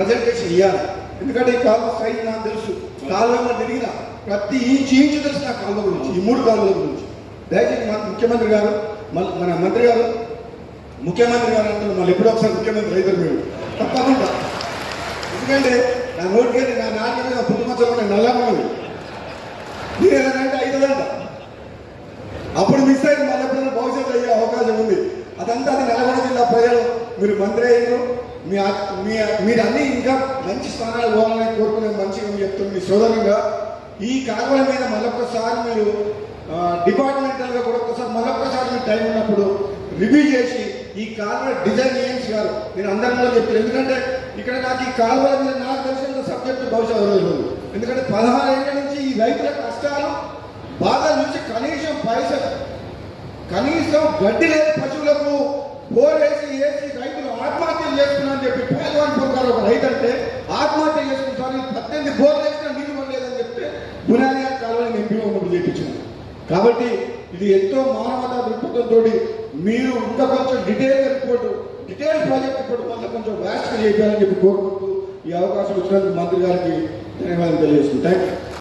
presentation ఇవ్వాలి ఎందుకంటే ఈ కాలువ సైజ్ నాకు తెలుసు కాలువలో తిరిగిన ప్రతి ఇంచు ఇంచు తెలుసు నా కాలువ గురించి ఈ మూడు కాలువల గురించి దయచేసి మన ముఖ్యమంత్రి గారు మన- మన మంత్రి గారు ముఖ్యమంత్రి గారు అంటే మళ్ళీ ఎప్పుడో ఒకసారి ముఖ్యమంత్రి అవుతారు మీరు తప్పకుండా ఎందుకంటే నా నోటికి నా నాటి మీద పుట్టుమచ్చలు ఉన్నాయి నల్లమన్నది మీరు ఏదంటే ఐదుదంట అప్పుడు మిస్ అయింది మళ్ళీ ఎప్పుడైనా భవిష్యత్తు అయ్యే అవకాశం ఉంది అదంతా అది నల్గొండ జిల్లా ప్రజలు మీరు మంత్రి అయ్యారు మీ ఆ- మీ మీరు అన్ని ఇంకా మంచి స్థానాలు పోవాలని కోరుకునే మంచిగా మీరు చెప్తున్నారు మీ సోదరుగా ఈ కాలువల మీద మళ్ళొక్కసారి మీరు డిపార్ట్మెంటల్ గా కూడా ఒకసారి మళ్ళొక్కసారి మీకు టైం ఉన్నప్పుడు రివ్యూ చేసి ఈ కాలువ డిజైన్ ఏఎంస్ గారు నేను అందరిలో చెప్పారు ఎందుకంటే ఇక్కడ నాకు ఈ కాలువల మీద నాకు తెలిసిన సబ్జెక్ట్ బహుశా ఎవరు ఎందుకంటే పదహారు ఏళ్ళ నుంచి ఈ రైతుల కష్టాలు బాధ నుంచి కనీసం పైసలు కనీసం గడ్డి లేని పశువులకు బోరేసి వేసి రైతులు ఆత్మహత్యలు చేసుకున్నారని చెప్పి పేదవాడి పొరగారు ఒక రైతు అంటే ఆత్మహత్య చేసుకుంటారు ఈ పద్దెనిమిది బోర్లు వేసినా నీళ్ళు పడలేదని చెప్తే బునాది కాలువని ఎంపీ ఉన్నప్పుడు చేయించినారు కాబట్టి ఇది ఎంతో మానవతా దృక్పథంతో మీరు ఇంకా కొంచెం detail report detail project report వల్ల కొంచెం వ్యాస్ట్ చేయాలని చెప్పి కోరుకుంటూ ఈ అవకాశం ఇచ్చినందుకు మంత్రి గారికి ధన్యవాదాలు తెలియజేస్తున్నాను థ్యాంక్ యూ